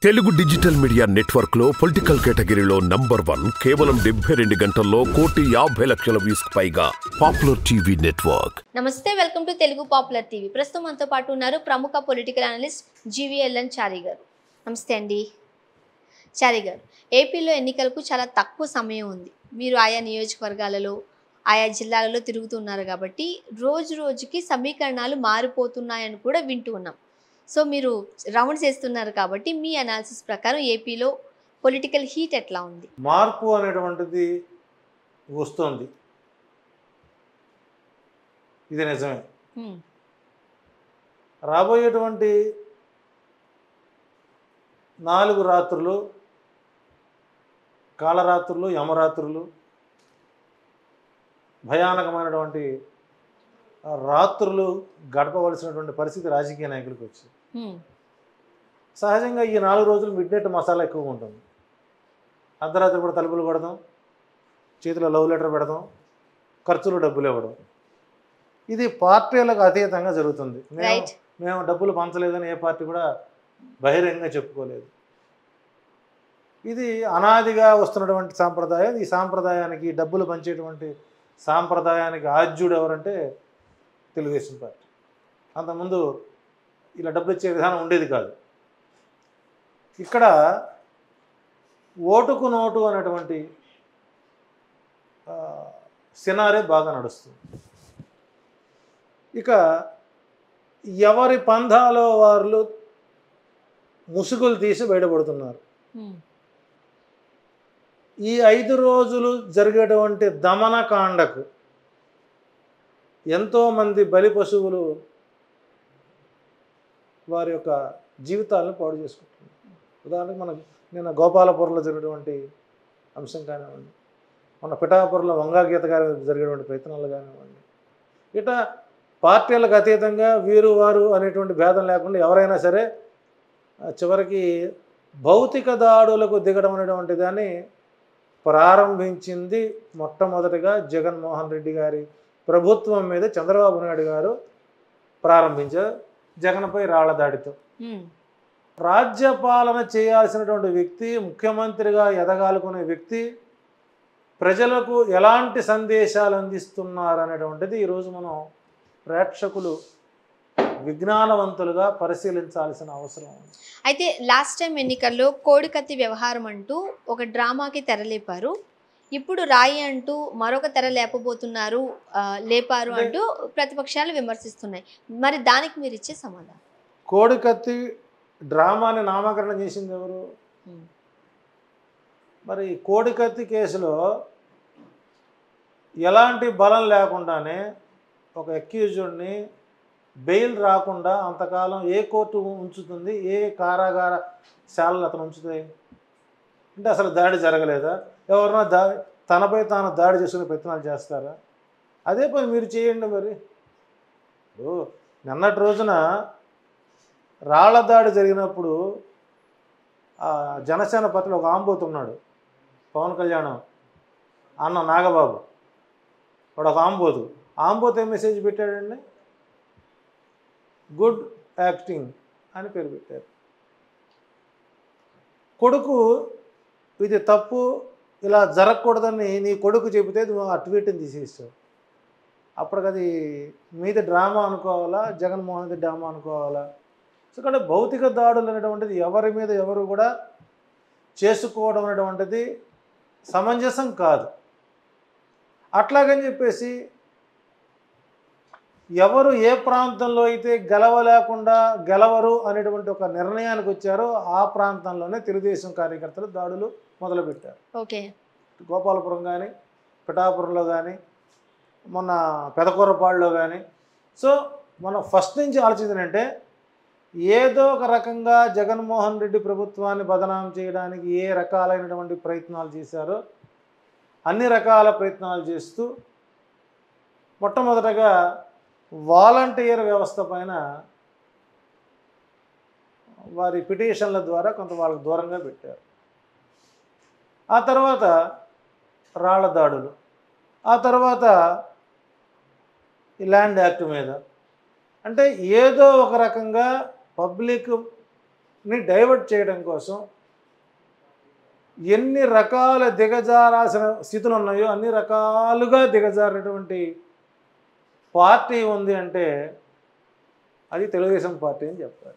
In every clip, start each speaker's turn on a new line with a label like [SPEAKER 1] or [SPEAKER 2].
[SPEAKER 1] Telugu digital media network లో political కేటగిరీలో number one కేవలం డెబ్బై రెండు గంటల్లో కోటి యాభై లక్షల వ్యూస్ పైగా పాపులర్ టీవీ నెట్వర్క్
[SPEAKER 2] నమస్తే welcome to Telugu popular TV ప్రస్తుతం మనతో పాటు ఉన్నారు ప్రముఖ పొలిటికల్ అనలిస్ట్ జీవీఎల్ఎన్ చారి గారు నమస్తే అండి చారి గారు ఏపీలో ఎన్నికలకు చాలా తక్కువ సమయం ఉంది మీరు ఆయా నియోజకవర్గాలలో ఆయా జిల్లాలలో తిరుగుతున్నారు కాబట్టి రోజు రోజుకి సమీకరణాలు మారిపోతున్నాయని కూడా వింటూ ఉన్నాం సో మీరు రౌండ్స్ వేస్తున్నారు కాబట్టి మీ అనాలిసిస్ ప్రకారం ఏపీలో పొలిటికల్ హీట్ ఎట్లా ఉంది
[SPEAKER 3] మార్పు అనేటువంటిది వస్తుంది ఇది నిజమే
[SPEAKER 2] హ్మ్,
[SPEAKER 3] రాబోయేటువంటి నాలుగు రాత్రులు కాలరాత్రులు యమరాత్రులు భయానకమైనటువంటి ఆ రాత్రులు గడపవలసినటువంటి పరిస్థితి రాజకీయ నాయకులకు వచ్చింది
[SPEAKER 2] హ్మ్,
[SPEAKER 3] సహజంగా ఈ నాలుగు రోజులు మిడ్ నైట్ మసాలా ఎక్కువగా ఉంటుంది అర్ధరాత్రి కూడా తలుపులు కొడదాం చేతిలో లవ్ లెటర్ పెడదాం ఖర్చులు డబ్బులు ఇవ్వడం ఇది పార్టీలకు అతీతంగా జరుగుతుంది మేము
[SPEAKER 2] రైట్
[SPEAKER 3] మేము డబ్బులు పంచలేదని ఏ పార్టీ కూడా బహిరంగంగా చెప్పుకోలేదు ఇది అనాదిగా వస్తున్నటువంటి సాంప్రదాయం ఈ సాంప్రదాయానికి డబ్బులు పంచేటువంటి సాంప్రదాయానికి ఆద్యుడు ఎవరంటే తెలుగుదేశం పార్టీ అంతకుముందు ఇలా డబ్బులు ఇచ్చే విధానం ఉండేది కాదు ఇక్కడ ఓటుకు నోటు అనేటువంటి ఆ, సినారే బాగా నడుస్తుంది ఇక ఎవరి పంధాలో వాళ్ళు ముసుగులు తీసి బయటపడుతున్నారు
[SPEAKER 2] హ్మ్,
[SPEAKER 3] ఈ ఐదు రోజులు జరిగేటువంటి దమనకాండకు ఎంతోమంది బలి పశువులు వారి యొక్క జీవితాలను పాడు చేసుకుంటున్నారు ఉదాహరణకు మన నిన్న గోపాలపురంలో జరిగినటువంటి అంశం కానివ్వండి మన పిఠాపురంలో వంగాగీత గారి జరిగేటువంటి ప్రయత్నాలు కానివ్వండి ఇట పార్టీలకు అతీతంగా వీరు వారు అనేటువంటి భేదం లేకుండా ఎవరైనా సరే ఆ, చివరికి భౌతిక దాడులకు దిగడం అనేటువంటి దాన్ని ప్రారంభించింది మొట్టమొదటిగా జగన్మోహన్ రెడ్డి గారి ప్రభుత్వం మీద చంద్రబాబు నాయుడు గారు ప్రారంభించారు జగన్పై రాళ్ల దాడితో
[SPEAKER 2] హ్మ్,
[SPEAKER 3] రాజ్యపాలన చేయాల్సినటువంటి వ్యక్తి ముఖ్యమంత్రిగా ఎదగాలనుకునే వ్యక్తి ప్రజలకు ఎలాంటి సందేశాలు అందిస్తున్నారు అనేటువంటిది ఈరోజు మనం ప్రేక్షకులు విజ్ఞానవంతులుగా పరిశీలించాల్సిన అవసరం ఉంది
[SPEAKER 2] అయితే లాస్ట్ టైం ఎన్నికల్లో కోడికత్తి వ్యవహారం అంటూ ఒక డ్రామాకి తెరలేపారు ఇప్పుడు రాయి అంటూ మరొక తెర లేపబోతున్నారు ఆ, లేపారు
[SPEAKER 3] అంటే-
[SPEAKER 2] అంటూ ప్రతిపక్షాలు విమర్శిస్తున్నాయి మరి దానికి మీరు ఇచ్చే సమాధానం
[SPEAKER 3] కోడికత్తి డ్రామాని నామకరణం చేసింది ఎవరు
[SPEAKER 2] ఉమ్,
[SPEAKER 3] మరి కోడికత్తి కేసులో ఎలాంటి బలం లేకుండానే ఒక అక్యూజ్డ్ని బెయిల్ రాకుండా అంతకాలం ఏ కోర్టు ఉంచుతుంది ఏ కారాగార శాలలు అతను ఉంచుతాయి అంటే అసలు దాడి జరగలేదా ఎవరన్నా దా తనపై తాను దాడి చేసుకునే ప్రయత్నాలు చేస్తారా అదే పని మీరు చేయండి మరి ఇప్పుడు నిన్నటి రోజున రాళ్ల దాడి జరిగినప్పుడు ఆ జనసేన పార్టీలో ఒక ఆంబోతు ఉన్నాడు పవన్ కళ్యాణ్ అన్న నాగబాబు వాడు ఒక ఆంబోతు ఆంబోతు ఏం మెసేజ్ పెట్టాడండి గుడ్ యాక్టింగ్ అని పేరు పెట్టారు కొడుకు ఇది తప్పు ఇలా జరగకూడదని నీ కొడుకు చెబితే నువ్వు ఆ ట్వీట్ని తీసేస్తావు అప్పటికది మీది డ్రామా అనుకోవాలా జగన్మోహన్ రెడ్డి డ్రామా అనుకోవాలా సో ఇక్కడ భౌతిక దాడులు అనేటువంటిది ఎవరి మీద ఎవరు కూడా చేసుకోవడం అనేటువంటిది సమంజసం కాదు అట్లాగని చెప్పేసి ఎవరు ఏ ప్రాంతంలో అయితే గెలవలేకుండా గెలవరు అనేటువంటి ఒక నిర్ణయానికి వచ్చారో ఆ ప్రాంతంలోనే తెలుగుదేశం కార్యకర్తలు దాడులు మొదలుపెట్టారు
[SPEAKER 2] ఓకే
[SPEAKER 3] గోపాలపురం కానీ పిఠాపురంలో కానీ మొన్న పెదకూరపాడులో కానీ సో మనం ఫస్ట్ నుంచి ఆలోచించాలంటే ఏదో ఒక రకంగా జగన్మోహన్ రెడ్డి ప్రభుత్వాన్ని బదనాం చేయడానికి ఏ రకాలైనటువంటి ప్రయత్నాలు చేశారో అన్ని రకాల ప్రయత్నాలు చేస్తూ మొట్టమొదటగా వాలంటీర్ వ్యవస్థ పైన వారి పిటిషన్ల ద్వారా కొంత వాళ్ళకు దూరంగా పెట్టారు ఆ తర్వాత రాళ్ల దాడులు ఆ తర్వాత ఈ ల్యాండ్ యాక్ట్ మీద అంటే ఏదో ఒక రకంగా పబ్లిక్ ని డైవర్ట్ చేయడం కోసం ఎన్ని రకాల దిగజారాల్సిన స్థితులు ఉన్నాయో అన్ని రకాలుగా దిగజారినటువంటి పార్టీ ఉంది అంటే అది తెలుగుదేశం పార్టీ అని చెప్తారు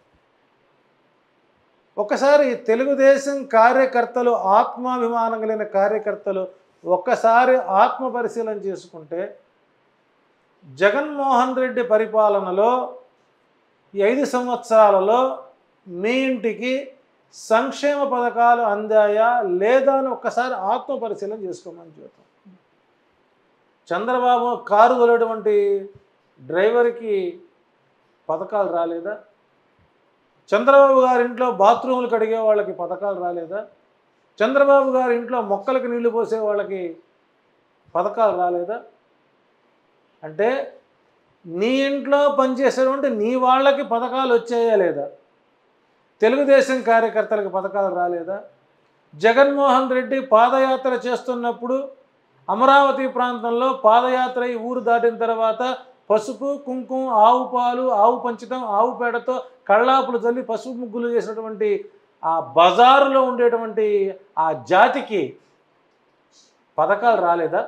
[SPEAKER 3] ఒకసారి తెలుగుదేశం కార్యకర్తలు ఆత్మాభిమానం కలిగిన కార్యకర్తలు ఒక్కసారి ఆత్మ పరిశీలన చేసుకుంటే జగన్మోహన్ రెడ్డి పరిపాలనలో ఈ ఐదు సంవత్సరాలలో మీ ఇంటికి సంక్షేమ పథకాలు అందాయా లేదా అని ఒక్కసారి ఆత్మ పరిశీలన చేసుకోమని చెబుతాం చంద్రబాబు కారు తోలేటువంటి డ్రైవర్కి పథకాలు రాలేదా చంద్రబాబు గారి ఇంట్లో బాత్రూములు కడిగే వాళ్ళకి పథకాలు రాలేదా చంద్రబాబు గారి ఇంట్లో మొక్కలకి నీళ్లు పోసే వాళ్ళకి పథకాలు రాలేదా అంటే నీ ఇంట్లో పనిచేసేటువంటి నీ వాళ్ళకి పథకాలు వచ్చాయా లేదా తెలుగుదేశం కార్యకర్తలకు పథకాలు రాలేదా జగన్మోహన్ రెడ్డి పాదయాత్ర చేస్తున్నప్పుడు అమరావతి ప్రాంతంలో పాదయాత్ర ఈ ఊరు దాటిన తర్వాత పసుపు కుంకుమ ఆవు పాలు ఆవు పంచడం ఆవు పేడతో కళ్ళాపులు చల్లి పసుపు ముగ్గులు చేసినటువంటి ఆ బజారులో ఉండేటువంటి ఆ జాతికి పథకాలు రాలేదా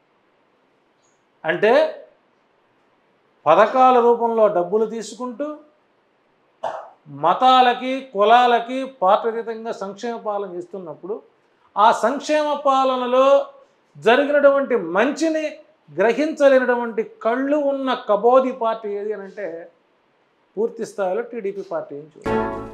[SPEAKER 3] అంటే పథకాల రూపంలో డబ్బులు తీసుకుంటూ మతాలకి కులాలకి పాత్రతీతంగా సంక్షేమ పాలన ఇస్తున్నప్పుడు ఆ సంక్షేమ పాలనలో జరిగినటువంటి మంచిని గ్రహించలేనటువంటి కళ్ళు ఉన్న కబోది పార్టీ ఏది అని అంటే పూర్తి స్థాయిలో టీడీపీ పార్టీ అని చూడాలి